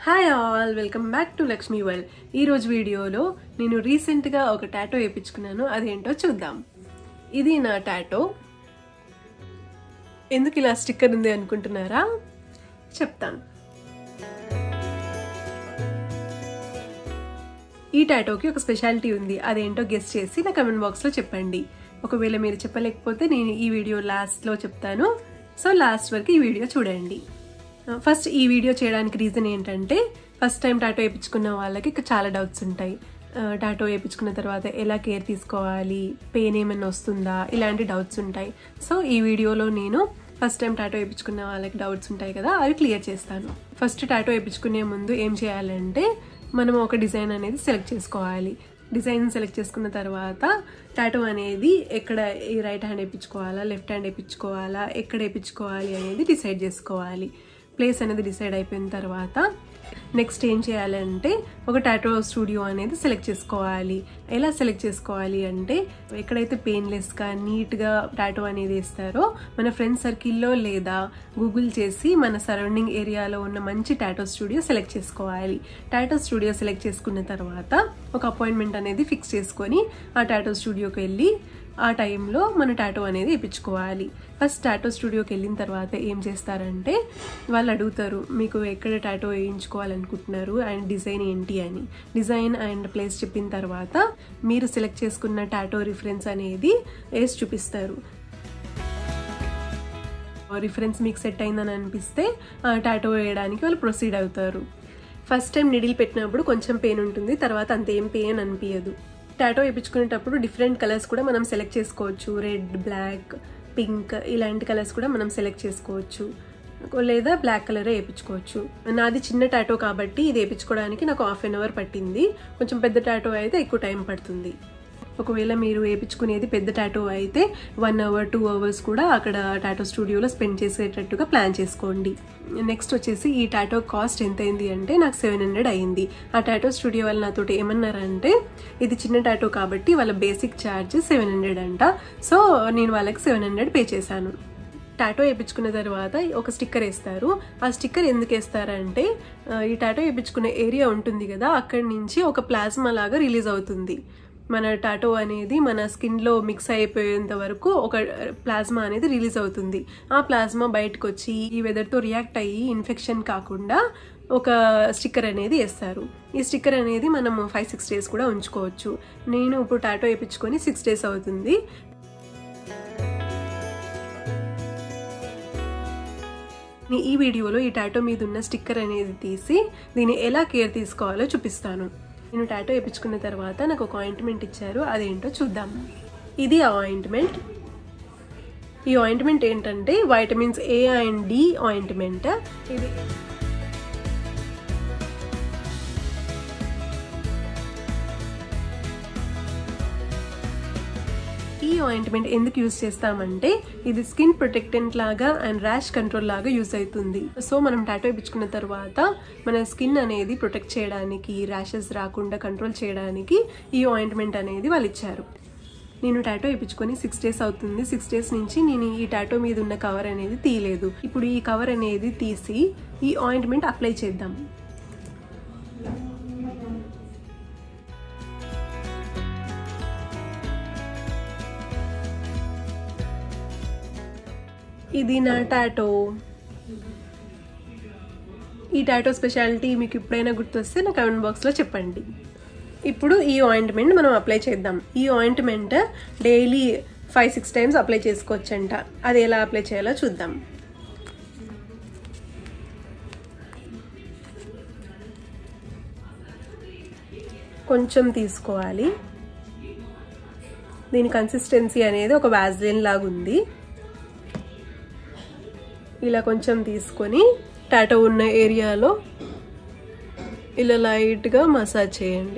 hi all welcome back to Lakshmi world ఈ రోజు వీడియోలో నేను రీసెంట్గా ఒక టాటో వేయించుకున్నాను అదేంటో చూద్దాం ఇది నా టాటో ఎందుకు ఇలా స్టిక్కర్ ఉంది అనుకుంటున్నారా చెప్తాను ఈ టాటోకి ఒక స్పెషాలిటీ ఉంది అదేంటో గెస్ట్ చేసి నా కమెంట్ బాక్స్లో చెప్పండి ఒకవేళ మీరు చెప్పలేకపోతే నేను ఈ వీడియో లాస్ట్లో చెప్తాను సో లాస్ట్ వరకు ఈ వీడియో చూడండి ఫస్ట్ ఈ వీడియో చేయడానికి రీజన్ ఏంటంటే ఫస్ట్ టైం టాటో వేయించుకున్న వాళ్ళకి చాలా డౌట్స్ ఉంటాయి టాటో వేయించుకున్న తర్వాత ఎలా కేర్ తీసుకోవాలి పెయిన్ ఏమైనా వస్తుందా ఇలాంటి డౌట్స్ ఉంటాయి సో ఈ వీడియోలో నేను ఫస్ట్ టైం టాటో వేయించుకున్న వాళ్ళకి డౌట్స్ ఉంటాయి కదా అవి క్లియర్ చేస్తాను ఫస్ట్ టాటో వేయించుకునే ముందు ఏం చేయాలంటే మనం ఒక డిజైన్ అనేది సెలెక్ట్ చేసుకోవాలి డిజైన్ సెలెక్ట్ చేసుకున్న తర్వాత టాటో అనేది ఎక్కడ ఈ రైట్ హ్యాండ్ వేయించుకోవాలా లెఫ్ట్ హ్యాండ్ వేయించుకోవాలా ఎక్కడ వేయించుకోవాలి అనేది డిసైడ్ చేసుకోవాలి ప్లేస్ అనేది డిసైడ్ అయిపోయిన తర్వాత నెక్స్ట్ ఏం చేయాలంటే ఒక టాటో స్టూడియో అనేది సెలెక్ట్ చేసుకోవాలి ఎలా సెలెక్ట్ చేసుకోవాలి అంటే ఎక్కడైతే పెయిన్లెస్గా నీట్గా టాటో అనేది వేస్తారో మన ఫ్రెండ్ సర్కిల్లో లేదా గూగుల్ చేసి మన సరౌండింగ్ ఏరియాలో ఉన్న మంచి టాటో స్టూడియో సెలెక్ట్ చేసుకోవాలి టాటో స్టూడియో సెలెక్ట్ చేసుకున్న తర్వాత ఒక అపాయింట్మెంట్ అనేది ఫిక్స్ చేసుకొని ఆ టాటో స్టూడియోకి వెళ్ళి ఆ టైంలో మన టాటో అనేది వేయించుకోవాలి ఫస్ట్ టాటో స్టూడియోకి వెళ్ళిన తర్వాత ఏం చేస్తారంటే వాళ్ళు అడుగుతారు మీకు ఎక్కడ టాటో వేయించుకోవాలనుకుంటున్నారు అండ్ డిజైన్ ఏంటి అని డిజైన్ అండ్ ప్లేస్ చెప్పిన తర్వాత మీరు సెలెక్ట్ చేసుకున్న టాటో రిఫరెన్స్ అనేది వేసి చూపిస్తారు రిఫరెన్స్ మీకు సెట్ అయిందని అనిపిస్తే టాటో వేయడానికి వాళ్ళు ప్రొసీడ్ అవుతారు ఫస్ట్ టైం నిడిల్ పెట్టినప్పుడు కొంచెం పెయిన్ ఉంటుంది తర్వాత అంత ఏం పెయిన్ అనిపించదు టాటో వేయించుకునేటప్పుడు డిఫరెంట్ కలర్స్ కూడా మనం సెలెక్ట్ చేసుకోవచ్చు రెడ్ బ్లాక్ పింక్ ఇలాంటి కలర్స్ కూడా మనం సెలెక్ట్ చేసుకోవచ్చు లేదా బ్లాక్ కలరే వేయించుకోవచ్చు నాది చిన్న టాటో కాబట్టి ఇది వేయించుకోవడానికి నాకు హాఫ్ అన్ అవర్ పట్టింది కొంచెం పెద్ద టాటో అయితే ఎక్కువ టైం పడుతుంది ఒకవేళ మీరు వేయించుకునేది పెద్ద టాటో అయితే వన్ అవర్ టూ అవర్స్ కూడా అక్కడ టాటో స్టూడియోలో స్పెండ్ చేసేటట్టుగా ప్లాన్ చేసుకోండి నెక్స్ట్ వచ్చేసి ఈ టాటో కాస్ట్ ఎంత అయింది అంటే నాకు సెవెన్ హండ్రెడ్ అయింది ఆ టాటో స్టూడియో వాళ్ళు నాతో ఏమన్నారంటే ఇది చిన్న టాటో కాబట్టి వాళ్ళ బేసిక్ ఛార్జ్ సెవెన్ హండ్రెడ్ అంట సో నేను వాళ్ళకి సెవెన్ హండ్రెడ్ పే చేశాను టాటో వేయించుకున్న తర్వాత ఒక స్టిక్కర్ వేస్తారు ఆ స్టిక్కర్ ఎందుకు వేస్తారంటే ఈ టాటో వేయించుకునే ఏరియా ఉంటుంది కదా అక్కడి నుంచి ఒక ప్లాస్మా లాగా రిలీజ్ అవుతుంది మన టాటో అనేది మన స్కిన్లో మిక్స్ అయిపోయేంత వరకు ఒక ప్లాస్మా అనేది రిలీజ్ అవుతుంది ఆ ప్లాస్మా బయటకు వచ్చి ఈ వెదర్తో రియాక్ట్ అయ్యి ఇన్ఫెక్షన్ కాకుండా ఒక స్టిక్కర్ అనేది వేస్తారు ఈ స్టిక్కర్ అనేది మనం ఫైవ్ సిక్స్ డేస్ కూడా ఉంచుకోవచ్చు నేను ఇప్పుడు టాటో వేయించుకొని సిక్స్ డేస్ అవుతుంది ఈ వీడియోలో ఈ టాటో మీద ఉన్న స్టిక్కర్ అనేది తీసి దీన్ని ఎలా కేర్ తీసుకోవాలో చూపిస్తాను నేను టాటో వేయించుకున్న తర్వాత నాకు ఒక ఆయింట్మెంట్ ఇచ్చారు అదేంటో చూద్దాం ఇది ఆ ఆయింట్మెంట్ ఈ ఆయింట్మెంట్ ఏంటంటే vitamins A and D ointment ఇది ఈ ఆయింట్మెంట్ ఎందుకు యూజ్ చేస్తామంటే ఇది స్కిన్ ప్రొటెక్టెంట్ లాగా అండ్ ర్యాష్ కంట్రోల్ లాగా యూజ్ అవుతుంది సో మనం టాటో వేయించుకున్న తర్వాత మన స్కిన్ అనేది ప్రొటెక్ట్ చేయడానికి ర్యాషెస్ రాకుండా కంట్రోల్ చేయడానికి ఈ ఆయింట్మెంట్ అనేది వాళ్ళు ఇచ్చారు నేను టాటో వేయించుకొని సిక్స్ డేస్ అవుతుంది సిక్స్ డేస్ నుంచి నేను ఈ టాటో మీద ఉన్న కవర్ అనేది తీయలేదు ఇప్పుడు ఈ కవర్ అనేది తీసి ఈ ఆయింట్మెంట్ అప్లై చేద్దాం ఇది నా టాటో ఈ టాటో స్పెషాలిటీ మీకు ఎప్పుడైనా గుర్తొస్తే నా కమెంట్ బాక్స్లో చెప్పండి ఇప్పుడు ఈ ఆయింట్మెంట్ మనం అప్లై చేద్దాం ఈ ointment daily five six times apply చేసుకోవచ్చంట అది ఎలా అప్లై చేయాలో చూద్దాం కొంచెం తీసుకోవాలి దీని కన్సిస్టెన్సీ అనేది ఒక వ్యాజ్లిన్ లాగా ఉంది ఇలా కొంచెం తీసుకొని టాటో ఉన్న ఏరియాలో ఇలా లైట్గా మసాజ్ చేయండి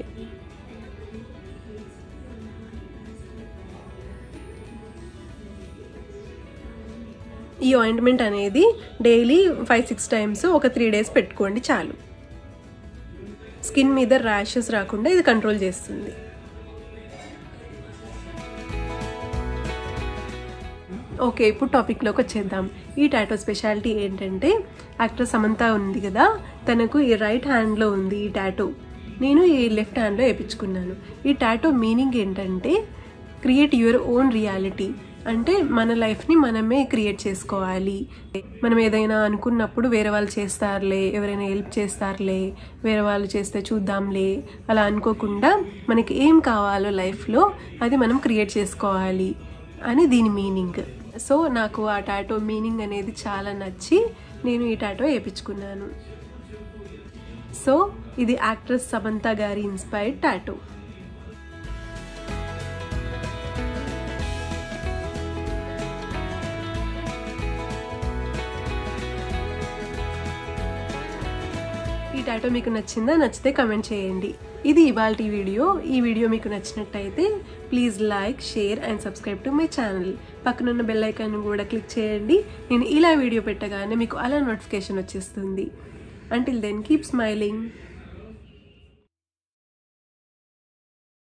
ఈ ఆయింట్మెంట్ అనేది డైలీ ఫైవ్ సిక్స్ టైమ్స్ ఒక త్రీ డేస్ పెట్టుకోండి చాలు స్కిన్ మీద ర్యాషెస్ రాకుండా ఇది కంట్రోల్ చేస్తుంది ఓకే ఇప్పుడు టాపిక్లోకి వచ్చేద్దాం ఈ టాటో స్పెషాలిటీ ఏంటంటే యాక్టర్ సమంత ఉంది కదా తనకు ఈ రైట్ హ్యాండ్లో ఉంది ఈ టాటో నేను ఈ లెఫ్ట్ హ్యాండ్లో వేయించుకున్నాను ఈ టాటో మీనింగ్ ఏంటంటే క్రియేట్ యువర్ ఓన్ రియాలిటీ అంటే మన లైఫ్ని మనమే క్రియేట్ చేసుకోవాలి మనం ఏదైనా అనుకున్నప్పుడు వేరే వాళ్ళు చేస్తారులే ఎవరైనా హెల్ప్ చేస్తారులే వేరే వాళ్ళు చేస్తే చూద్దాంలే అలా అనుకోకుండా మనకి ఏం కావాలో లైఫ్లో అది మనం క్రియేట్ చేసుకోవాలి అని దీని మీనింగ్ సో నాకు ఆ టాటో మీనింగ్ అనేది చాలా నచ్చి నేను ఈ టాటో వేయించుకున్నాను సో ఇది యాక్ట్రెస్ సమంత గారి ఇన్స్పైర్డ్ టాటో ఈ టాటో మీకు నచ్చిందా నచ్చితే కమెంట్ చేయండి ఇది ఇవాళ వీడియో ఈ వీడియో మీకు నచ్చినట్టయితే please like share and subscribe to my channel పక్కనున్న బెల్ ఐకాన్ కూడా క్లిక్ చేయండి నేను ఇలా వీడియో పెట్టగానే మీకు అలా నోటిఫికేషన్ వచ్చేస్తుంది అంటిల్ దెన్ కీప్ స్మైలింగ్